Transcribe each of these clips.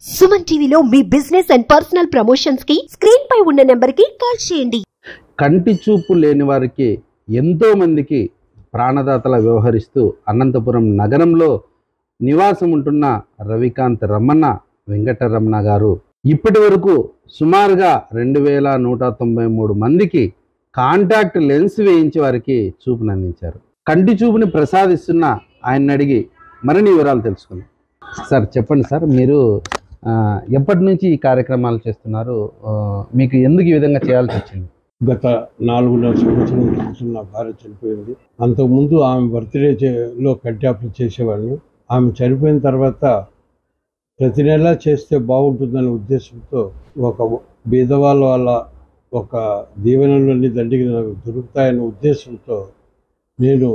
సుమన్ టీవీలో మీ business and personal promotions కి స్క్రీన్ పై ఉన్న నెంబర్ కి కాల్ చేయండి కంటి చూపు లేని వారికి ఎంతో మందికి ప్రాణదాతలా వ్యవహరిస్తూ అనంతపురం నగరంలో నివాసం ఉంటున్న రవికాంత్ రమణ వెంకటరమణ గారు ఇప్పటి వరకు సుమారుగా రెండు వేల నూట తొంభై మూడు మందికి కాంటాక్ట్ లెన్స్ వేయించి వారికి చూపును అందించారు కంటి చూపుని ప్రసాదిస్తున్న ఆయన అడిగి మరిన్ని వివరాలు తెలుసుకుందాం సార్ చెప్పండి సార్ మీరు ఆ, ఎప్పటి నుంచి ఈ కార్యక్రమాలు చేస్తున్నారు ఆ, మీకు ఎందుకు ఈ విధంగా చేయాల్సి వచ్చింది గత నాలుగున్నర సంవత్సరం క్రితం నా భార్య చనిపోయింది అంతకుముందు ఆమె బర్త్డే చే- లో కంటి ఆపరేషన్ చేసేవాడిని ఆమె చనిపోయిన తర్వాత ప్రతి నెలా చేస్తే బాగుంటుందనే ఉద్దేశంతో ఒక బీదవాళ్ళ వల్ల ఒక దీవెనలోని దండికి నాకు దొరుకుతాయనే ఉద్దేశంతో నేను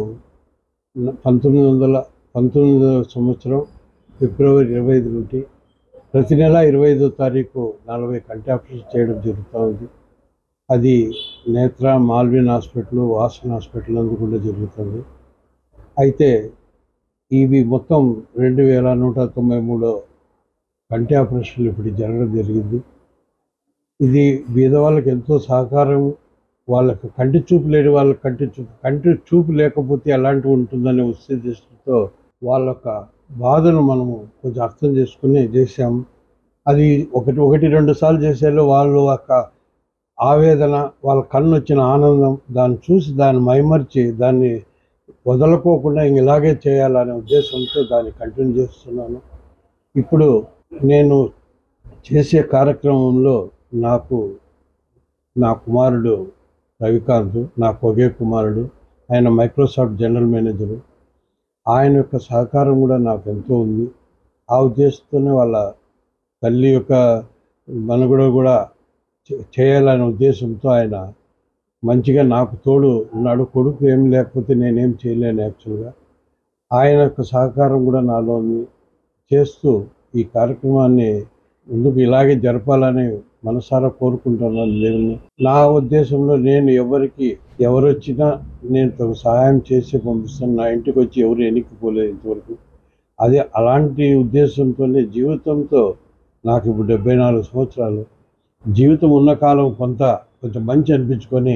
న- పంతొమ్మిది వందల పంతొమ్మిదవ సంవత్సరం ఫిబ్రవరి ఇరవై ఐదు నుండి ప్రతి నెల ఇరవై ఐదో తారీఖు నలభై కంటి ఆపరేషన్ చేయడం జరుగుతూ ఉంది అది Netra Malvin hospital Vasan hospital అందుకుండా జరుగుతుంది అయితే ఇవి మొత్తం రెండు వేల నూట తొంభై మూడో కంటి ఆపరేషన్లు ఇప్పుడు జరగడం జరిగింది ఇది బీద వాళ్ళకి ఎంతో సహకారం వాళ్ళకి కంటి చూపు లేని వాళ్ళకి కంటి చూపు కంటి చూపు లేకపోతే ఎలాంటి ఉంటుందనే ఉద్దేశంతో వాళ్ళ యొక్క బాధను మనము కొంచెం అర్థం చేసుకుని చేశాము అది ఒకటి ఒకటి రెండు సార్లు చేసేలో వాళ్ళు యొక్క ఆవేదన వాళ్ళ కన్ను వచ్చిన ఆనందం దాన్ని చూసి దాన్ని మైమర్చి దాన్ని వదలకోకుండా ఇంక ఇలాగే చేయాలనే ఉద్దేశంతో దాన్ని కంటిన్యూ చేస్తున్నాను ఇప్పుడు నేను చేసే కార్యక్రమంలో నాకు నా కుమారుడు రవికాంత్ నా పొగే కుమారుడు ఆయన మైక్రోసాఫ్ట్ జనరల్ మేనేజరు ఆయన యొక్క సహకారం కూడా నాకు ఎంతో ఉంది ఆ ఉద్దేశంతోనే వాళ్ళ తల్లి యొక్క మనుగడ కూడా చే- చేయాలనే ఉద్దేశంతో ఆయన మంచిగా నాకు తోడు ఉన్నాడు కొడుకు ఏం లేకపోతే నేనేం చేయలేను యాక్చువల్గా ఆయన యొక్క సహకారం కూడా నాలో ఉంది చేస్తూ ఈ కార్యక్రమాన్ని ముందుకు ఇలాగే జరపాలని మనసారా కోరుకుంటున్నాను దేవుని నా ఉద్దేశంలో నేను ఎవరికి ఎవరు వచ్చినా నేను తగు సహాయం చేసి పంపిస్తాను నా ఇంటికి వచ్చి ఎవరు ఎన్నికపోలేదు ఇంతవరకు అదే అలాంటి ఉద్దేశంతోనే జీవితంతో నాకు ఇప్పుడు డెబ్బై నాలుగు సంవత్సరాలు జీవితం ఉన్న కాలం కొంత కొంచెం మంచి అనిపించుకొని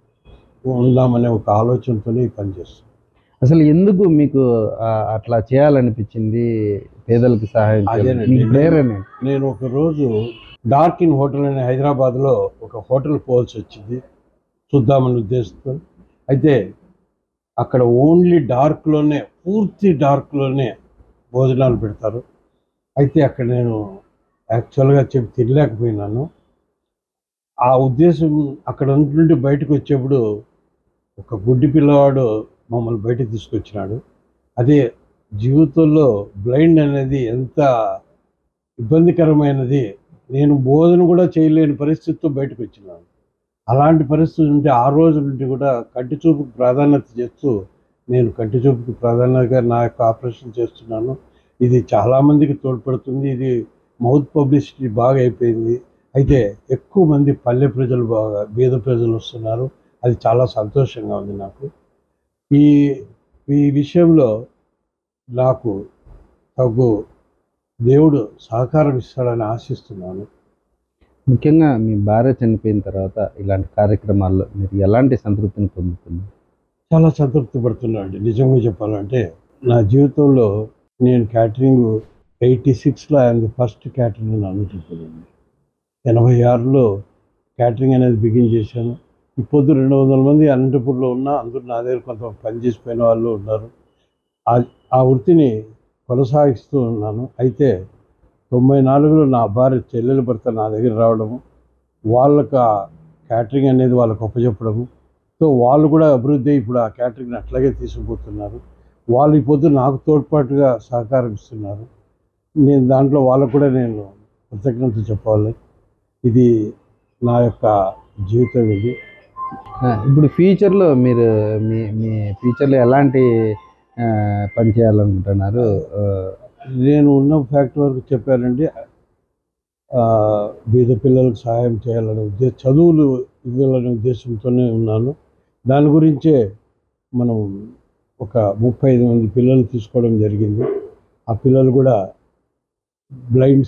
ఉందామనే ఒక ఆలోచనతోనే ఈ పని చేస్తాను అసలు ఎందుకు మీకు ఆ, అట్లా చేయాలనిపించింది పేదలకు సహాయం చేయాలి? అదేనండి. మీకు ప్రేరణ నేను ఒక రోజు డార్క్ ఇన్ హోటల్ అనే హైదరాబాద్లో ఒక హోటల్ పోవాల్సి వచ్చింది చూద్దామని ఉద్దేశంతో అయితే అక్కడ ఓన్లీ డార్క్లోనే పూర్తి డార్క్లోనే భోజనాలు పెడతారు అయితే అక్కడ నేను యాక్చువల్గా చెప్పి తినలేకపోయినాను ఆ ఉద్దేశం అక్కడ నుండి బయటకు వచ్చేప్పుడు ఒక గుడ్డి పిల్లవాడు మమ్మల్ని బయటకు తీసుకొచ్చినాడు అదే జీవితంలో బ్లైండ్ అనేది ఎంత ఇబ్బందికరమైనది నేను బోధన కూడా చేయలేని పరిస్థితితో బయటకు వచ్చినాను అలాంటి పరిస్థితి ఉంటే ఆ రోజు నుండి కూడా కంటి చూపుకు ప్రాధాన్యత చేస్తూ నేను కంటి చూపుకి ప్రాధాన్యతగా నా యొక్క ఆపరేషన్ చేస్తున్నాను ఇది చాలామందికి తోడ్పడుతుంది ఇది మౌత్ పబ్లిసిటీ బాగా అయిపోయింది అయితే ఎక్కువ మంది పల్లె ప్రజలు బాగా బీద ప్రజలు వస్తున్నారు అది చాలా సంతోషంగా ఉంది నాకు ఈ ఈ విషయంలో నాకు తగు దేవుడు సహకారం ఇస్తాడని ఆశిస్తున్నాను ముఖ్యంగా మీ భార్య చనిపోయిన తర్వాత ఇలాంటి కార్యక్రమాల్లో మీరు ఎలాంటి సంతృప్తిని పొందుతున్నారు చాలా సంతృప్తి పడుతున్నాను అండి నిజంగా చెప్పాలంటే నా జీవితంలో నేను క్యాటరింగ్ ఎయిటీ సిక్స్లో ఐఎమ్ ది ఫస్ట్ క్యాటరింగ్ అని అనుకుంటున్నాను ఎనభై ఆరులో క్యాటరింగ్ అనేది బిగిన్ చేశాను ఇప్పుడు రెండు వందల మంది అనంతపూర్లో ఉన్నా అందరూ నా దగ్గర కొంత పని చేసిపోయిన వాళ్ళు ఉన్నారు ఆ- ఆ వృత్తిని కొనసాగిస్తూ ఉన్నాను అయితే తొంభై నాలుగులో నా భార్య చెల్లెల భర్త నా దగ్గర రావడము వాళ్ళకి ఆ క్యాటరింగ్ అనేది వాళ్ళకి అప్పచెప్పడము సో వాళ్ళు కూడా అభివృద్ధి అయ్యి ఇప్పుడు ఆ క్యాటరింగ్ని అట్లాగే తీసుకుపోతున్నారు వాళ్ళు ఈ పొద్దు నాకు తోడ్పాటుగా సహకారం ఇస్తున్నారు నేను దాంట్లో వాళ్ళకు కూడా నేను కృతజ్ఞత చెప్పాలి ఇది నా యొక్క జీవితం ఇది ఆ, ఇప్పుడు ఫ్యూచర్లో మీరు మీ మీ ఫ్యూచర్లో ఎలాంటి ఆ, పని చేయాలనుకుంటున్నారు ఆ, నేను ఉన్న ఫ్యాక్టరీ వరకు చెప్పానండి ఆ, బీద పిల్లలకు సహాయం చేయాలనే ఉద్దేశం చదువులు ఇవ్వాలనే ఉద్దేశంతోనే ఉన్నాను దాని గురించే మనం ఒక ముప్పై ఐదు మంది పిల్లలు తీసుకోవడం జరిగింది ఆ పిల్లలు కూడా బ్లైండ్స్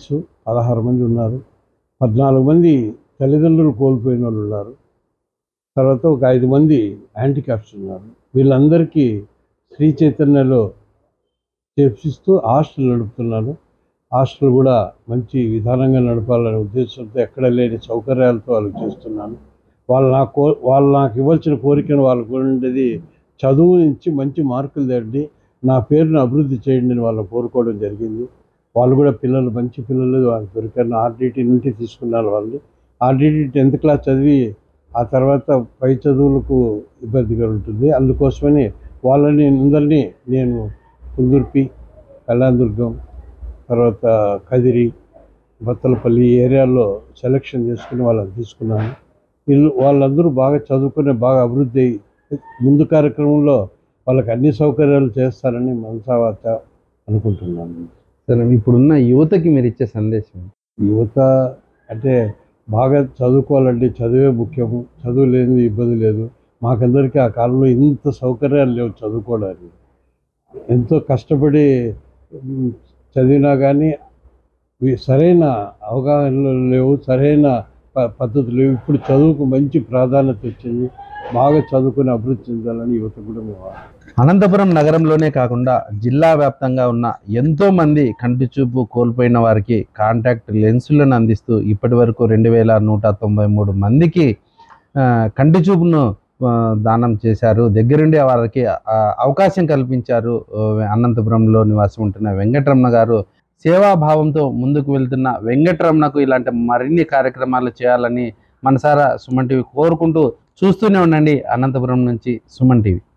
పదహారు మంది ఉన్నారు పద్నాలుగు మంది తల్లిదండ్రులు కోల్పోయిన వాళ్ళు ఉన్నారు తర్వాత ఒక ఐదు మంది హ్యాండిక్యాప్స్ ఉన్నారు వీళ్ళందరికీ శ్రీ చైతన్యలో చేర్పిస్తూ హాస్టల్ నడుపుతున్నాను హాస్టల్ కూడా మంచి విధానంగా నడపాలనే ఉద్దేశంతో ఎక్కడ లేని సౌకర్యాలతో వాళ్ళకి చేస్తున్నాను వాళ్ళు నాకు కో వాళ్ళు నాకు ఇవ్వాల్సిన కోరికను వాళ్ళకు ఉండేది చదువు నుంచి మంచి మార్కులు తెండి నా పేరును అభివృద్ధి చేయండి అని వాళ్ళు కోరుకోవడం జరిగింది వాళ్ళు కూడా పిల్లలు మంచి పిల్లలు వాళ్ళకి దొరికారు ఆర్డిటి నుండి తీసుకున్నారు వాళ్ళు ఆర్డిటి టెన్త్ క్లాస్ చదివి ఆ తర్వాత పై చదువులకు ఇబ్బందిగా ఉంటుంది అందుకోసమని వాళ్ళని అందరినీ నేను కుందుర్పి కళ్యాణదుర్గం తర్వాత కదిరి బత్తలపల్లి ఈ ఏరియాలో సెలెక్షన్ చేసుకుని వాళ్ళని తీసుకున్నాను వీళ్ళు వాళ్ళందరూ బాగా చదువుకుని బాగా అభివృద్ధి అయ్యి ముందు కార్యక్రమంలో వాళ్ళకి అన్ని సౌకర్యాలు చేస్తారని మనసావాత అనుకుంటున్నాను సరే ఇప్పుడున్న యువతకి మీరు ఇచ్చే సందేశం యువత అంటే బాగా చదువుకోవాలంటే చదువే ముఖ్యము చదువు లేనిది ఇబ్బంది లేదు మాకందరికీ ఆ కాలంలో ఇంత సౌకర్యాలు లేవు చదువుకోవడానికి ఎంతో కష్టపడి ఉమ్, చదివినా కానీ వి- సరైన అవగాహనలు లేవు సరైన ప- పద్ధతులు లేవు ఇప్పుడు చదువుకు మంచి ప్రాధాన్యత వచ్చింది బాగా చదువుకుని అభివృద్ధి చెందాలని యువత కూడా మేము అనంతపురం నగరంలోనే కాకుండా జిల్లా వ్యాప్తంగా ఉన్న ఎంతో మంది కంటి చూపు కోల్పోయిన వారికి కాంటాక్ట్ లెన్సులను అందిస్తూ ఇప్పటి వరకు రెండు వేల నూట తొంభై మూడు మందికి ఆ, కంటి చూపును ఆ, దానం చేశారు దగ్గరుండి వారికి ఆ, అవకాశం కల్పించారు ఆ, అనంతపురంలో నివాసం ఉంటున్న వెంకటరమణ గారు సేవాభావంతో ముందుకు వెళ్తున్న వెంకటరమణకు ఇలాంటి మరిన్ని కార్యక్రమాలు చేయాలని మనసారా సుమన్ టీవీ కోరుకుంటూ చూస్తూనే ఉండండి అనంతపురం నుంచి సుమన్ టీవీ